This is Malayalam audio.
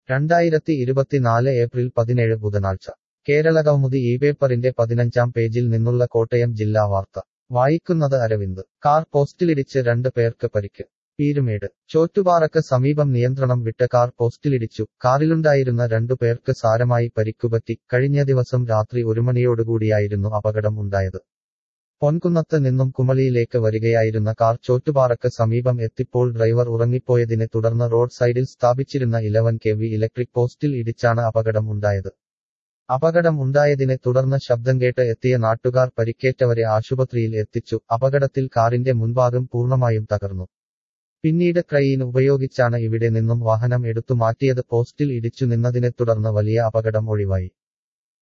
രണ്ടായിരത്തി ഇരുപത്തിനാല് ഏപ്രിൽ പതിനേഴ് ബുധനാഴ്ച കേരളകൗമുദി ഈ പേപ്പറിന്റെ പതിനഞ്ചാം പേജിൽ നിന്നുള്ള കോട്ടയം ജില്ലാ വാർത്ത വായിക്കുന്നത് അരവിന്ദ് കാർ പോസ്റ്റിലിടിച്ച് രണ്ട് പേർക്ക് പരിക്ക് പീരുമേട് ചോറ്റുപാറക്ക് സമീപം നിയന്ത്രണം വിട്ട കാർ പോസ്റ്റിലിടിച്ചു കാറിലുണ്ടായിരുന്ന രണ്ടു പേർക്ക് സാരമായി പരിക്കുപറ്റി കഴിഞ്ഞ ദിവസം രാത്രി ഒരു മണിയോടുകൂടിയായിരുന്നു അപകടം ഉണ്ടായത് പൊൻകുന്നത്ത് നിന്നും കുമളിയിലേക്ക് വരികയായിരുന്ന കാർ ചോറ്റുപാറക്ക് സമീപം എത്തിപ്പോൾ ഡ്രൈവർ ഉറങ്ങിപ്പോയതിനെ തുടർന്ന് റോഡ് സൈഡിൽ സ്ഥാപിച്ചിരുന്ന ഇലവൻ കെ വി ഇലക്ട്രിക് പോസ്റ്റിൽ ഇടിച്ചാണ് അപകടം ഉണ്ടായത് അപകടം ഉണ്ടായതിനെ തുടർന്ന് ശബ്ദം കേട്ട് എത്തിയ നാട്ടുകാർ പരിക്കേറ്റവരെ ആശുപത്രിയിൽ എത്തിച്ചു അപകടത്തിൽ കാറിന്റെ മുൻഭാഗം പൂർണ്ണമായും തകർന്നു പിന്നീട് ക്രൈയിൻ ഉപയോഗിച്ചാണ് ഇവിടെ നിന്നും വാഹനം എടുത്തു മാറ്റിയത് പോസ്റ്റിൽ ഇടിച്ചു നിന്നതിനെ തുടർന്ന് വലിയ അപകടം ഒഴിവായി